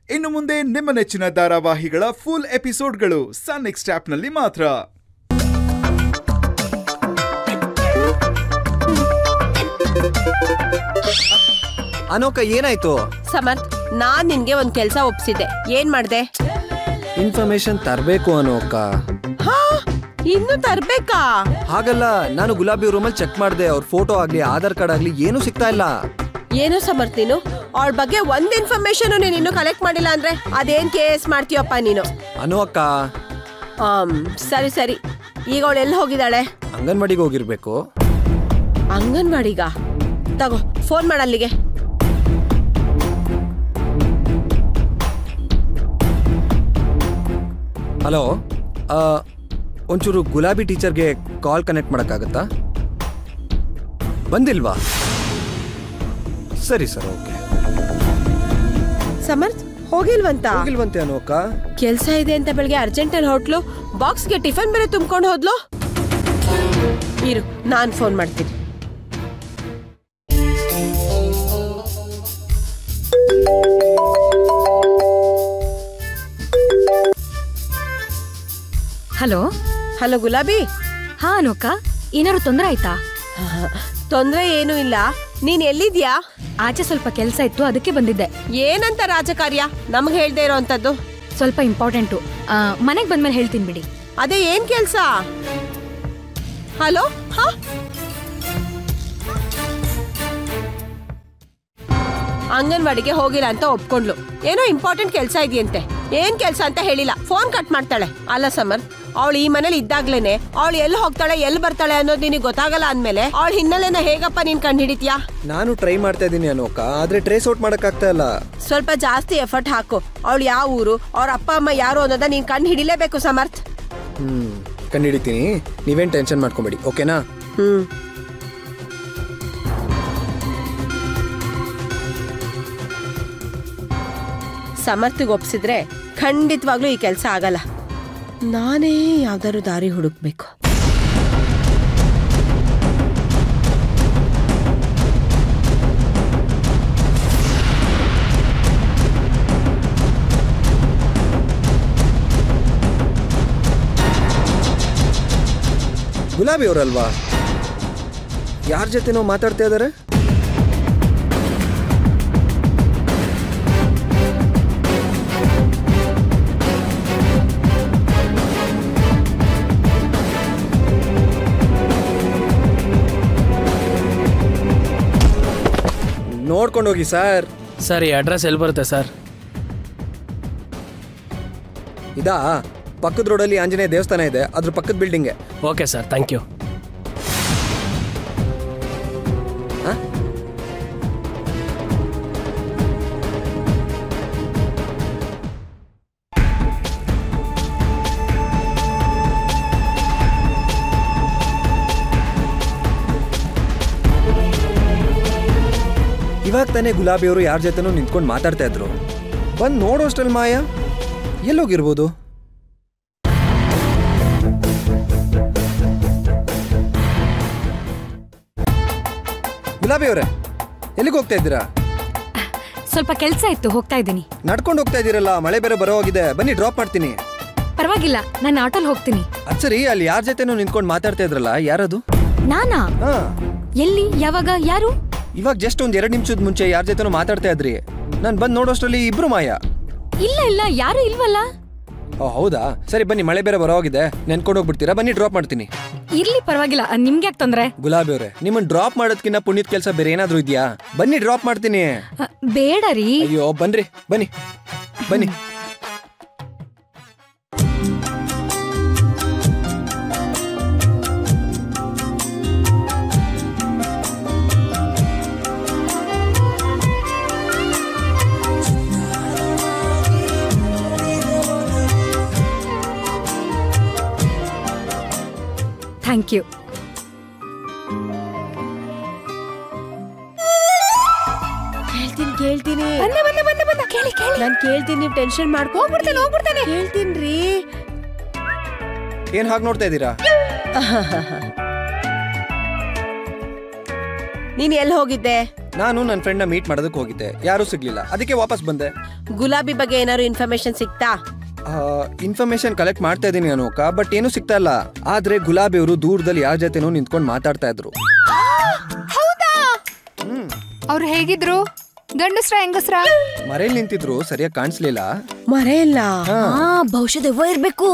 ಇನ್ನು ಮುಂದೆ ನಿಮ್ಮ ನೆಚ್ಚಿನ ಧಾರಾವಾಹಿಗಳ ಫುಲ್ ಎಪಿಸೋಡ್ಗಳು ಸನ್ ನೆಕ್ಸ್ಟ್ ಆಪ್ನಲ್ಲಿ ಮಾತ್ರ ಅನೋಕ ಏನಾಯ್ತು ಸಮರ್ಥ್ ನಾನ್ ನಿನ್ಗೆ ಒಂದ್ ಕೆಲ್ಸ ಒಪ್ಸಿದ್ದೆ ಏನ್ ಮಾಡ್ದೆ ಇನ್ಫಾರ್ಮೇಶನ್ ತರಬೇಕು ಅನೋಕ ಹಾ ಇನ್ನು ತರ್ಬೇಕಾ ಹಾಗಲ್ಲ ನಾನು ಗುಲಾಬಿ ರೂಮಲ್ಲಿ ಚೆಕ್ ಮಾಡಿದೆ ಅವ್ರ ಫೋಟೋ ಆಗ್ಲಿ ಆಧಾರ್ ಕಾರ್ಡ್ ಆಗ್ಲಿ ಏನೂ ಸಿಗ್ತಾ ಇಲ್ಲ ಏನೋ ಸಮರ್ಥ್ ನೀನು ಅವಳ ಬಗ್ಗೆ ಒಂದ್ ಇನ್ಫಾರ್ಮೇಶನ್ ನೀನು ಇನ್ನೂ ಕಲೆಕ್ಟ್ ಮಾಡಿಲ್ಲ ಅಂದ್ರೆ ಅದೇನ್ ಕೇಸ್ ಮಾಡ್ತೀಯಪ್ಪ ನೀನು ಅನು ಅಕ್ಕ ಆಮ್, ಸರಿ ಸರಿ ಈಗ ಅವಳು ಎಲ್ಲಿ ಹೋಗಿದ್ದಾಳೆ ಅಂಗನವಾಡಿಗೆ ಹೋಗಿರ್ಬೇಕು ಅಂಗನವಾಡಿಗ ತಗೋ ಫೋನ್ ಮಾಡಲ್ಲಿಗೆ ಹಲೋ ಒಂಚೂರು ಗುಲಾಬಿ ಟೀಚರ್ಗೆ ಕಾಲ್ ಕನೆಕ್ಟ್ ಮಾಡೋಕ್ಕಾಗತ್ತಾ ಬಂದಿಲ್ವಾ ಸರಿ ಸರ್ ಓಕೆ ಸಮರ್ಥ್ ಹೋಗಿಲ್ವಂತ ಹೋಗಿಲ್ವಂತೆ ಅನೋಕ ಕೆಲ್ಸ ಇದೆ ಅಂತ ಬೆಳಗ್ಗೆ ಅರ್ಜೆಂಟಲ್ಲಿ ಹೊಟ್ಲು ಬಾಕ್ಸ್ಗೆ ಟಿಫನ್ ಬೇರೆ ತುಂಬ್ಕೊಂಡು ಹೋದ್ಲು ಇರು ನಾನ್ ಫೋನ್ ಮಾಡ್ತೀನಿ ಹಲೋ ಹಲೋ ಗುಲಾಬಿ ಹಾ ಅನೋಕ ಏನಾದ್ರು ತೊಂದರೆ ಆಯ್ತಾ ತೊಂದ್ರೆ ಏನೂ ಇಲ್ಲ ನೀನ್ ಎಲ್ಲಿದ್ಯಾ ಆಚೆ ಸ್ವಲ್ಪ ಕೆಲಸ ಇತ್ತು ಅದಕ್ಕೆ ಬಂದಿದ್ದೆ ಏನಂತ ರಾಜಕಾರ್ಯ ನಮ್ಗೆ ಹೇಳ್ದೆ ಇರೋಂಥದ್ದು ಸ್ವಲ್ಪ ಇಂಪಾರ್ಟೆಂಟು ಮನೆಗೆ ಬಂದ್ಮೇಲೆ ಹೇಳ್ತೀನಿ ಬಿಡಿ ಅದೇ ಏನ್ ಕೆಲ್ಸ ಹಲೋ ಹಾ ಅಂಗನವಾಡಿಗೆ ಹೋಗಿಲ್ಲ ಅಂತ ಒಪ್ಕೊಂಡ್ಲು ಏನೋ ಇಂಪಾರ್ಟೆಂಟ್ ಕೆಲಸ ಇದೆಯಂತೆ ಏನ್ ಕೆಲಸ ಅಂತ ಹೇಳಿಲ್ಲ ಫೋನ್ ಕಟ್ ಮಾಡ್ತಾಳೆ ಅಲ್ಲ ಸಮರ್ ಅವಳು ಈ ಮನೇಲಿ ಇದ್ದಾಗ್ಲೇನೆ ಅವಳು ಎಲ್ಲಿ ಹೋಗ್ತಾಳೆ ಎಲ್ಲಿ ಬರ್ತಾಳೆ ಅನ್ನೋದು ನಿನಗೆ ಗೊತ್ತಾಗಲ್ಲ ಅಂದ್ಮೇಲೆ ಅವಳ ಹಿನ್ನೆಲೆನ ಹೇಗಪ್ಪ ನೀನ್ ಕಂಡು ಹಿಡಿತ್ಯಾ ನಾನು ಟ್ರೈ ಮಾಡ್ತಾ ಇದ್ದೀನಿ ಅನೋಕ ಆದ್ರೆ ಟ್ರೇಸ್ ಔಟ್ ಮಾಡೋಕ್ಕಾಗ್ತಾ ಇಲ್ಲ ಸ್ವಲ್ಪ ಜಾಸ್ತಿ ಎಫರ್ಟ್ ಹಾಕು ಅವಳು ಯಾವ ಊರು ಅವ್ರ ಅಪ್ಪ ಅಮ್ಮ ಯಾರು ಅನ್ನೋದ ನೀನ್ ಕಂಡು ಹಿಡಿಲೇಬೇಕು ಸಮರ್ಥ್ ಹ್ಮ್ ಕಂಡಿಡಿತೀನಿ ನೀವೇನ್ ಟೆನ್ಷನ್ ಮಾಡ್ಕೊಬೇಡಿ ಓಕೆನಾ ಹ್ಮ್ ಸಮರ್ಥಿಗೆ ಒಪ್ಸಿದ್ರೆ ಖಂಡಿತವಾಗ್ಲೂ ಈ ಕೆಲಸ ಆಗಲ್ಲ ನಾನೇ ಯಾವ್ದಾದ್ರು ದಾರಿ ಹುಡುಕ್ಬೇಕು ಗುಲಾಬಿ ಅವರಲ್ವಾ ಯಾರ ಜೊತೆನೋ ಮಾತಾಡ್ತಾ ಇದಾರೆ ನೋಡ್ಕೊಂಡು ಹೋಗಿ ಸರ್ ಸರ್ ಈ ಅಡ್ರೆಸ್ ಎಲ್ಲಿ ಬರುತ್ತೆ ಸರ್ ಇದಾ ಪಕ್ಕದ ರೋಡಲ್ಲಿ ಆಂಜನೇಯ ದೇವಸ್ಥಾನ ಇದೆ ಅದ್ರ ಪಕ್ಕದ ಬಿಲ್ಡಿಂಗ್ಗೆ ಓಕೆ ಸರ್ ಥ್ಯಾಂಕ್ ಯು ಹಾ ಇವಾಗ ತಾನೇ ಗುಲಾಬಿ ಅವರು ಯಾರ ಜೊತೆನೂ ನಿಂತ್ಕೊಂಡು ಮಾತಾಡ್ತಾ ಇದ್ರು ಬಂದು ನೋಡೋಷ್ಟಲ್ಲಿ ಮಾಯ ಎಲ್ಲೋಗಿರ್ಬೋದು ಗುಲಾಬಿ ಅವರೇ ಎಲ್ಲಿಗೆ ಹೋಗ್ತಾ ಇದ್ದೀರಾ ಸ್ವಲ್ಪ ಕೆಲಸ ಇತ್ತು ಹೋಗ್ತಾ ಇದ್ದೀನಿ ನಡ್ಕೊಂಡು ಹೋಗ್ತಾ ಇದ್ದೀರಲ್ಲ ಮಳೆ ಬೇರೆ ಬರೋ ಹೋಗಿದೆ ಬನ್ನಿ ಡ್ರಾಪ್ ಮಾಡ್ತೀನಿ ಪರವಾಗಿಲ್ಲ ನಾನು ಆಟೋಲ್ ಹೋಗ್ತೀನಿ ಅದ್ ಸರಿ ಅಲ್ಲಿ ಯಾರ ಜೊತೆನೂ ನಿಂತ್ಕೊಂಡು ಮಾತಾಡ್ತಾ ಇದ್ರಲ್ಲ ಯಾರದು ನಾನಾ ಹಾ ಎಲ್ಲಿ ಯಾವಾಗ ಯಾರು ಇವಾಗ ಜಸ್ಟ್ ಒಂದ್ ಎರಡು ನಿಮಿಷದ ಮುಂಚೆ ಯಾರ ಜೊತೆನೂ ಮಾತಾಡ್ತಾ ಇದ್ರಿ ನಾನು ಬಂದು ನೋಡೋಷ್ಟರಲ್ಲಿ ಇಬ್ರು ಮಾಯ ಇಲ್ಲ ಇಲ್ಲ ಯಾರು ಇಲ್ವಲ್ಲ ಓ ಹೌದಾ ಸರಿ ಬನ್ನಿ ಮಳೆ ಬೇರೆ ಬರೋ ಹೋಗಿದೆ ನೆನ್ಕೊಂಡು ಹೋಗ್ಬಿಡ್ತೀರಾ ಬನ್ನಿ ಡ್ರಾಪ್ ಮಾಡ್ತೀನಿ ಇರ್ಲಿ ಪರವಾಗಿಲ್ಲ ನಿಮ್ಗೆ ಯಾಕೆ ತೊಂದ್ರೆ ಗುಲಾಬಿ ಅವರೇ ನಿಮ್ಮನ್ನ ಡ್ರಾಪ್ ಮಾಡೋದಕ್ಕಿಂತ ಪುಣ್ಯದ ಕೆಲಸ ಬೇರೆ ಏನಾದ್ರೂ ಇದೆಯಾ ಬನ್ನಿ ಡ್ರಾಪ್ ಮಾಡ್ತೀನಿ ಅ, ಬೇಡ ರೀ ಅಯ್ಯೋ ಬನ್ರಿ ಬನ್ನಿ ಬನ್ನಿ ಥ್ಯಾಂಕ್ ಯು ಕೇಳ್ತೀನಿ ಕೇಳ್ತೀನಿ ಬಂದೆ ಬಂದೆ ಬಂದೆ ಬಂದೆ ಕೇಳಿ ಕೇಳಿ ನಾನ್ ಕೇಳ್ತೀನಿ ನೀವು ಟೆನ್ಷನ್ ಮಾಡ್ಕೊ ಹೋಗ್ಬಿಡ್ತಾನೆ ಹೋಗ್ಬಿಡ್ತಾನೆ ಕೇಳ್ತೀನಿ ರೀ ಏನ್ ಹಾಗೆ ನೋಡ್ತಾ ಇದ್ದೀರಾ ನೀನ್ ಎಲ್ಲಿ ಹೋಗಿದ್ದೆ ನಾನು ನನ್ನ ಫ್ರೆಂಡ್ನ ಮೀಟ್ ಮಾಡೋದಕ್ಕೆ ಹೋಗಿದ್ದೆ ಯಾರೂ ಸಿಗ್ಲಿಲ್ಲ ಅದಕ್ಕೆ ವಾಪಸ್ ಬಂದೆ ಗುಲಾಬಿ ಬಗ್ಗೆ ಏನಾದ್ರು ಇನ್ಫಾರ್ಮೇಶನ್ ಸಿಕ್ತಾ ಇನ್ಫಾರ್ಮೇಶನ್ ಕಲೆಕ್ಟ್ ಮಾಡ್ತಾ ಇದ್ದೀನಿ ಅನೋಕ ಬಟ್ ಏನೂ ಸಿಗ್ತಾ ಇಲ್ಲ ಆದ್ರೆ ಗುಲಾಬಿ ಅವರು ದೂರದಲ್ಲಿ ಯಾರ ಜೊತೆನೂ ನಿಂತ್ಕೊಂಡು ಮಾತಾಡ್ತಾ ಇದ್ರು ಹೌದಾ ಅವ್ರು ಹೇಗಿದ್ರು ಗಂಡಸ್ರ ಹೆಂಗಸ್ರ ಮರೇಲಿ ನಿಂತಿದ್ರು ಸರಿಯಾಗಿ ಕಾಣಿಸ್ಲಿಲ್ಲ ಮರೆಯಲ್ಲ ಹಾ. ಬಹುಶಃ ದೆವ್ವ ಇರ್ಬೇಕು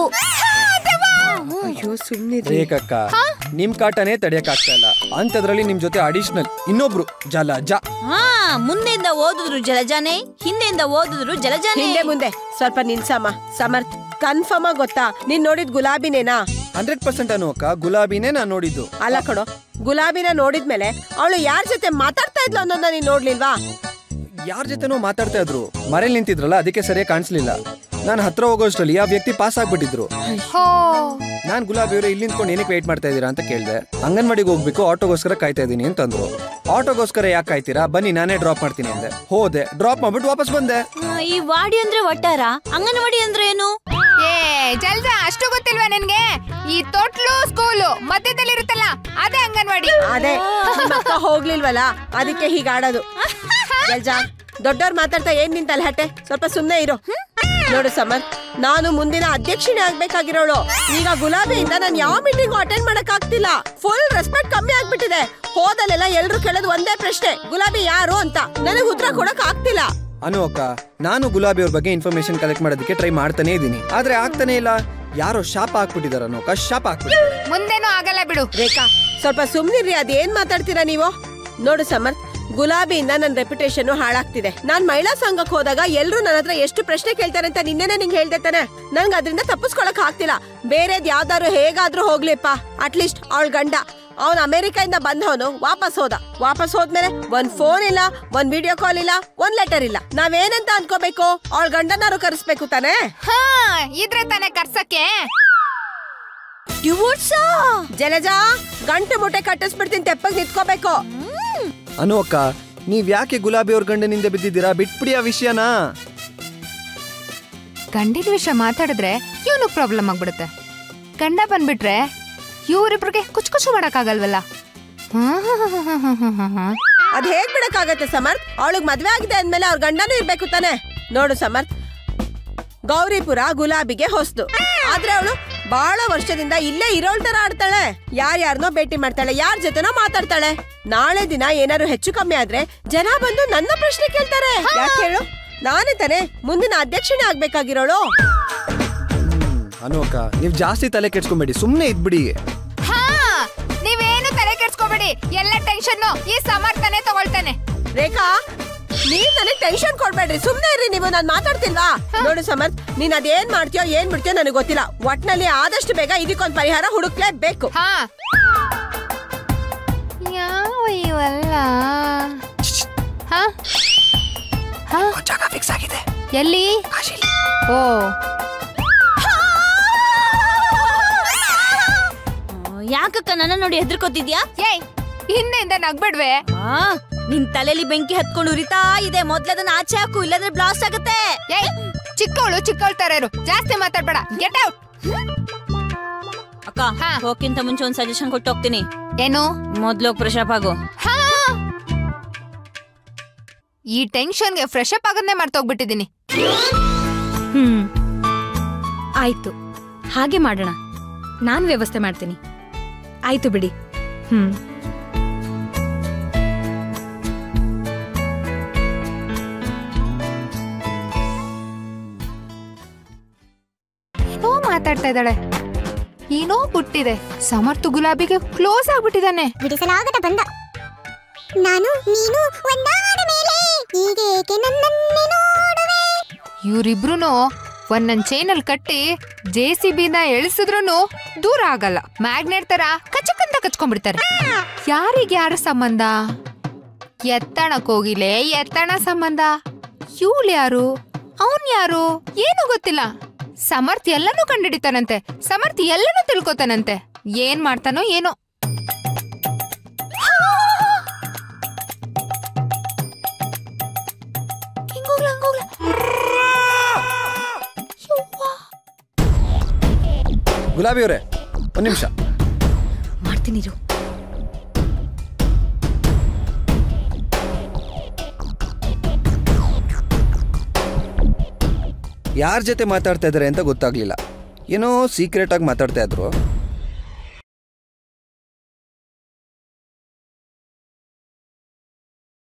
ಅಯ್ಯೋ ಸುಮ್ನಿದ್ರಿ ರೇಖಕ್ಕ ನಿಮ್ ಕಾಟನೇ ತಡಿಯಕ್ ಆಗ್ತಾ ಇಲ್ಲ ಅಂತದ್ರಲ್ಲಿ ನಿಮ್ ಜೊತೆ ಅಡಿಷನಲ್ ಇನ್ನೊಬ್ರು ಜಲ ಜ ಹಾ ಮುಂದೆಯಿಂದ ಓದಿದ್ರು ಜಲಜಾನೆ ಹಿಂದೆಯಿಂದ ಓದಿದ್ರು ಜಲಜಾನೆ ಹಿಂದೆ ಮುಂದೆ ಸ್ವಲ್ಪ ನಿಲ್ಸಮ್ಮ ಸಮರ್ಥ್ ಕನ್ಫರ್ಮ್ ಆಗಿ ಗೊತ್ತಾ ನೀನ್ ನೋಡಿದ್ ಗುಲಾಬಿನೇನಾ ಹಂಡ್ರೆಡ್ ಪರ್ಸೆಂಟ್ ಅನೋಕ ಗುಲಾಬಿನೇ ನಾನ್ ನೋಡಿದ್ದು ಅಲ್ಲ ಕಣೋ ಗುಲಾಬಿನ ನೋಡಿದ್ಮೇಲೆ ಅವಳು ಯಾರ ಜೊತೆ ಮಾತಾಡ್ತಾ ಇದ್ಲು ಅನ್ನೋದನ್ನ ನೀನ್ ನೋಡ್ಲಿಲ್ವಾ ಯಾರ ಜೊತೆನೋ ಮಾತಾಡ್ತಾ ಇದ್ರು ಮರೇಲಿ ನಿಂತಿದ್ರಲ್ಲ ಅದಕ್ಕೆ ಸರಿಯಾಗಿ ಕಾಣಿಸ್ಲಿಲ್ಲ ನಾನು ಹತ್ರ ಹೋಗೋಷ್ಟರಲ್ಲಿ ಆ ವ್ಯಕ್ತಿ ಪಾಸ್ ಆಗ್ಬಿಟ್ಟಿದ್ರು ಹೋ ನಾನ್ ಗುಲಾಬಿ ಅವರು ಇಲ್ಲಿ ನಿಂತ್ಕೊಂಡು ಏನಕ್ಕೆ ವೇಟ್ ಮಾಡ್ತಾ ಇದ್ದೀರಾ ಅಂತ ಕೇಳಿದೆ ಅಂಗನವಾಡಿಗೆ ಹೋಗ್ಬೇಕು ಆಟೋಗೋಸ್ಕರ ಕಾಯ್ತಾ ಇದ್ದೀನಿ ಅಂತಂದ್ರು ಆಟೋಗೋಸ್ಕರ ಯಾಕೆ ಕಾಯ್ತೀರಾ ಬನ್ನಿ ನಾನೇ ಡ್ರಾಪ್ ಮಾಡ್ತೀನಿ ಅಂದೆ ಹೋದೆ ಡ್ರಾಪ್ ಮಾಡ್ಬಿಟ್ಟು ವಾಪಸ್ ಬಂದೆ ಆ, ಈ ವಾಡಿ ಅಂದ್ರೆ ಒಟ್ಟಾರ ಅಂಗನವಾಡಿ ಅಂದ್ರೆ ಏನು ಏ ಜಲ್ದ ಅಷ್ಟು ಗೊತ್ತಿಲ್ವಾ ನಿನ್ಗೆ ಈ ತೊಟ್ಲು ಸ್ಕೂಲು ಮಧ್ಯದಲ್ಲಿ ಇರುತ್ತಲ್ಲ ಅದೇ ಅಂಗನವಾಡಿ ಅದೇ ನಿಮ್ಮ ಅಕ್ಕ ಹೋಗ್ಲಿಲ್ವಲ್ಲ ಅದಕ್ಕೆ ಹೀಗ ಆಡೋದು ಜಲ್ಜಾ ದೊಡ್ಡವ್ರು ಮಾತಾಡ್ತಾ ಏನ್ ನಿಂತಲ್ಲ ಹಟ್ಟೆ ಸ್ವಲ್ಪ ಸುಮ್ನೆ ಇರು ನೋಡು ಸಮರ್ಥ್ ನಾನು ಮುಂದಿನ ಅಧ್ಯಕ್ಷಿಣೆ ಆಗ್ಬೇಕಾಗಿರೋಳು ಈಗ ಗುಲಾಬಿಯಿಂದ ನಾನು ಯಾವ ಮೀಟಿಂಗ್ ಅಟೆಂಡ್ ಮಾಡಕ್ ಆಗ್ತಿಲ್ಲ ಫುಲ್ ರೆಸ್ಪೆಕ್ಟ್ ಕಮ್ಮಿ ಆಗ್ಬಿಟ್ಟಿದೆ ಹೋದಲ್ಲೆಲ್ಲ ಎಲ್ರು ಕೇಳೋದು ಒಂದೇ ಪ್ರಶ್ನೆ ಗುಲಾಬಿ ಯಾರು ಅಂತ ನನಗೆ ಉತ್ತರ ಕೊಡಕ್ ಆಗ್ತಿಲ್ಲ ಅನು ಅಕ್ಕ ನಾನು ಗುಲಾಬಿ ಅವ್ರ ಬಗ್ಗೆ ಇನ್ಫಾರ್ಮೇಶನ್ ಕಲೆಕ್ಟ್ ಮಾಡೋದಕ್ಕೆ ಟ್ರೈ ಮಾಡ್ತಾನೆ ಇದ್ದೀನಿ ಆದ್ರೆ ಆಗ್ತಾನೆ ಇಲ್ಲ ಯಾರೋ ಶಾಪ ಹಾಕ್ಬಿಟ್ಟಿದಾರ ಅನೋಕ ಶಾಪ ಹಾಕ್ಬಿಟ್ಟಿದ್ದಾರೆ ಮುಂದೇನೂ ಆಗಲ್ಲ ಬಿಡು ರೇಖಾ ಸ್ವಲ್ಪ ಸುಮ್ನಿರ್ರಿ ಅದೇನ್ ಮಾತಾಡ್ತೀರಾ ನೀವು ನೋಡು ಸಮರ್ಥ್ ಗುಲಾಬಿಯಿಂದ ನನ್ನ ರೆಪ್ಯುಟೇಷನ್ ಹಾಳಾಗ್ತಿದೆ ನಾನ್ ಮಹಿಳಾ ಸಂಘಕ್ಕೆ ಹೋದಾಗ ಎಲ್ರು ನನ್ನ ಹತ್ರ ಎಷ್ಟು ಪ್ರಶ್ನೆ ಕೇಳ್ತಾರೆ ಅಂತ ನಿನ್ನೆನೆ ನಿಂಗೆ ಹೇಳ್ದೆ ತಾನೆ ನನ್ಗೆ ಅದರಿಂದ ತಪ್ಪಿಸ್ಕೊಳಕ್ ಆಗ್ತಿಲ್ಲ ಬೇರೆದ್ ಯಾವ್ದಾದ್ರು ಹೇಗಾದ್ರೂ ಹೋಗ್ಲಿಪ್ಪ ಅಟ್ಲೀಸ್ಟ್ ಅವಳ ಗಂಡ ಅವನ್ ಅಮೆರಿಕದಿಂದ ಬಂದವನು ವಾಪಸ್ ಹೋದ ವಾಪಸ್ ಹೋದ್ಮೇಲೆ ಒಂದ್ ಫೋನ್ ಇಲ್ಲ ಒಂದ್ ವಿಡಿಯೋ ಕಾಲ್ ಇಲ್ಲ ಒಂದ್ ಲೆಟರ್ ಇಲ್ಲ ನಾವೇನಂತ ಅನ್ಕೋಬೇಕು ಅವಳ ಗಂಡನಾರು ಕರೆಸ್ಬೇಕು ತಾನೇ ಹಾ ಇದ್ರೆ ತಾನೇ ಕರ್ಸಕ್ಕೆ ಡಿವೋರ್ಸಾ ಜಲಜಾ ಗಂಟು ಮುಟ್ಟೆ ಕಟ್ಟಿಸ್ಬಿಡ್ತೀನಿ ತೆಪ್ಪಗ್ ನಿಂತ್ಕೋಬೇಕು ಅನು ಅಕ್ಕ ನೀವ್ ಯಾಕೆ ಗುಲಾಬಿ ಅವ್ರ ಗಂಡನಿಂದ ಬಿದ್ದಿದ್ದೀರಾ ಬಿಟ್ಬಿಡಿ ಆ ವಿಷಯನಾ ಗಂಡಿನ ವಿಷಯ ಮಾತಾಡಿದ್ರೆ ಇವನು ಪ್ರಾಬ್ಲಮ್ ಆಗ್ಬಿಡುತ್ತೆ ಗಂಡ ಬಂದ್ಬಿಟ್ರೆ ಇವ್ರಿಬ್ರಿಗೆ ಕುಚ್ ಕುಚು ಮಾಡಕ್ಕಾಗಲ್ವಲ್ಲ ಹ್ಮ್ ಹ್ಮ್ ಹ್ಮ್ ಹ್ಮ್ ಹ್ಮ್ ಹ್ಮ್ ಹ್ಮ್ ಹ್ಮ್. ಅದ್ ಹೇಗ್ ಬಿಡಕ್ಕಾಗತ್ತೆ ಸಮರ್ಥ್ ಅವಳಿಗೆ ಮದ್ವೆ ಆಗಿದೆ ಅಂದ್ಮೇಲೆ ಅವ್ರ ಗಂಡನೂ ಇರ್ಬೇಕು ತಾನೆ ನೋಡು ಸಮರ್ಥ್ ಗೌರಿಪುರ ಗುಲಾಬಿಗೆ ಹೊಸ್ದು ಆದ್ರೆ ಅವಳು ಬಹಳ ವರ್ಷದಿಂದ ಇಲ್ಲೇ ಇರೋಳ್ ತರ ಆಡ್ತಾಳೆ ಯಾರ್ಯಾರನೋ ಭೇಟಿ ಮಾಡ್ತಾಳೆ ಯಾರ ಜೊತೆನೋ ಮಾತಾಡ್ತಾಳೆ ನಾಳೆ ದಿನ ಏನಾದ್ರು ಹೆಚ್ಚು ಕಮ್ಮಿ ಆದ್ರೆ ಜನ ಬಂದು ನನ್ನ ಪ್ರಶ್ನೆ ಕೇಳ್ತಾರೆ ಯಾಕೆ ಹೇಳು ನಾನೇ ತಾನೆ ಮುಂದಿನ ಅಧ್ಯಕ್ಷಣೆ ಆಗ್ಬೇಕಾಗಿರೋಳು ಅನು ಅಕ್ಕ ನೀವ್ ಜಾಸ್ತಿ ತಲೆ ಕೆಡ್ಸ್ಕೊಂಬೇಡಿ ಸುಮ್ನೆ ಇದ್ಬಿಡಿ ಹಾ ನೀವೇನು ತಲೆ ಕೆಡ್ಸ್ಕೊಬೇಡಿ ಎಲ್ಲ ಟೆನ್ಷನ್ ಈ ಸಮರ್ಥನೆ ತಗೊಳ್ತಾನೆ ರೇಖಾ ನೀವ್ ನನಗೆ ಟೆನ್ಷನ್ ಕೊಡ್ಬೇಡ್ರಿ ಸುಮ್ನೆ ಇರ್ರಿ ನೀವು ನಾನ್ ಮಾತಾಡ್ತಿಲ್ವಾ ನೋಡು ಸಮರ್ಥ್ ನೀನ್ ಅದೇನ್ ಮಾಡ್ತೀಯೋ ಏನ್ ಬಿಡ್ತೀಯೋ ನನಗೆ ಗೊತ್ತಿಲ್ಲ ಒಟ್ನಲ್ಲಿ ಆದಷ್ಟು ಬೇಗ ಇದಕ್ಕೊಂದ್ ಪರಿಹಾರ ಹುಡುಕ್ಲೇಬೇಕು ಹಾ ಯಾವ ಇವಲ್ಲ ಹಾ ಹಾ ಜಾಗ ಫಿಕ್ಸ್ ಆಗಿದೆ ಎಲ್ಲಿ ಓ ಯಾಕಕ್ಕ ನನ್ನ ನೋಡಿ ಹೆದರ್ಕೋತಿದ್ಯಾ ಏಯ್ ಹಿಂದೆಯಿಂದ ನಗ್ಬಿಡ್ವೆ ಆ, ನಿನ್ ತಲೆಲಿ ಬೆಂಕಿ ಹತ್ಕೊಂಡು ಉರಿತಾ ಇದೆ ಮೊದ್ಲದನ್ನ ಆಚೆ ಹಾಕು ಇಲ್ಲಂದ್ರೆ ಬ್ಲಾಸ್ಟ್ ಆಗತ್ತೆ ಏಯ್ ಚಿಕ್ಕವಳು ಚಿಕ್ಕವಳು ತರ ಇರು ಜಾಸ್ತಿ ಮಾತಾಡ್ಬೇಡ ಗೆಟ್ ಔಟ್ ಅಕ್ಕ ಹಾ. ಹೋಗ್ಕಿಂತ ಮುಂಚೆ ಒಂದ್ ಸಜೆಷನ್ ಕೊಟ್ಟು ಹೋಗ್ತೀನಿ ಏನು ಮೊದ್ಲು ಫ್ರೆಶ್ ಆಗು ಹಾ ಈ ಟೆನ್ಷನ್ಗೆ ಫ್ರೆಶ್ ಅಪ್ ಆಗೋದನ್ನೇ ಮರ್ತೋಗ್ಬಿಟ್ಟಿದೀನಿ ಹ್ಮ್ ಆಯ್ತು ಹಾಗೆ ಮಾಡೋಣ ನಾನು ವ್ಯವಸ್ಥೆ ಮಾಡ್ತೀನಿ ಆಯ್ತು ಬಿಡಿ ಹ್ಮ್ ಏನೋ ಮಾತಾಡ್ತಾ ಇದ್ದಾಳೆ ಏನೋ ಬಿಟ್ಟಿದೆ ಸಮರ್ಥ ಗುಲಾಬಿಗೆ ಕ್ಲೋಸ್ ಆಗ್ಬಿಟ್ಟಿದ್ದಾನೆ ಬಿಡಿಸಲಾಗದ ಬಂದ ನಾನು ನೀನು ಒಂದಾದ ಮೇಲೆ ಹೀಗೇಕೆ ನನ್ನನ್ನೇ ನೋಡುವೆ ಇವ್ರಿಬ್ರು ಒಂದೊಂದ್ ಚೈನಲ್ ಕಟ್ಟಿ ಜೆ ಸಿ ಬಿನ ಎಳಿಸಿದ್ರು ದೂರ ಆಗಲ್ಲ ಮ್ಯಾಗ್ನೆಟ್ ತರ ಕಚಕಂತ ಕಚ್ಕೊಂಡ್ಬಿಡ್ತಾರೆ ಯಾರಿಗೆ ಯಾರ ಸಂಬಂಧ ಎತ್ತಣಕ್ ಹೋಗಿಲೆ ಎತ್ತಣ ಸಂಬಂಧ ಇವಳು ಯಾರು ಅವನ್ ಯಾರು ಏನು ಗೊತ್ತಿಲ್ಲ ಸಮರ್ಥ್ ಎಲ್ಲನೂ ಕಂಡಿಡಿತಾನಂತೆ ಸಮರ್ಥ್ ಎಲ್ಲನೂ ತಿಳ್ಕೊತಾನಂತೆ ಏನ್ ಮಾಡ್ತಾನೋ ಏನೋ ಹಿಂಗೋಗ್ಲ ಹಂಗೋಗ್ಲ ಗುಲಾಬಿ ಅವರೇ ಒಂದ್ ನಿಮಿಷ ಮಾಡ್ತೀನಿ ಇರು ಯಾರ ಜೊತೆ ಮಾತಾಡ್ತಾ ಇದ್ದಾರೆ ಅಂತ ಗೊತ್ತಾಗ್ಲಿಲ್ಲ ಏನೋ ಸೀಕ್ರೆಟ್ ಆಗಿ ಮಾತಾಡ್ತಾ ಇದ್ರು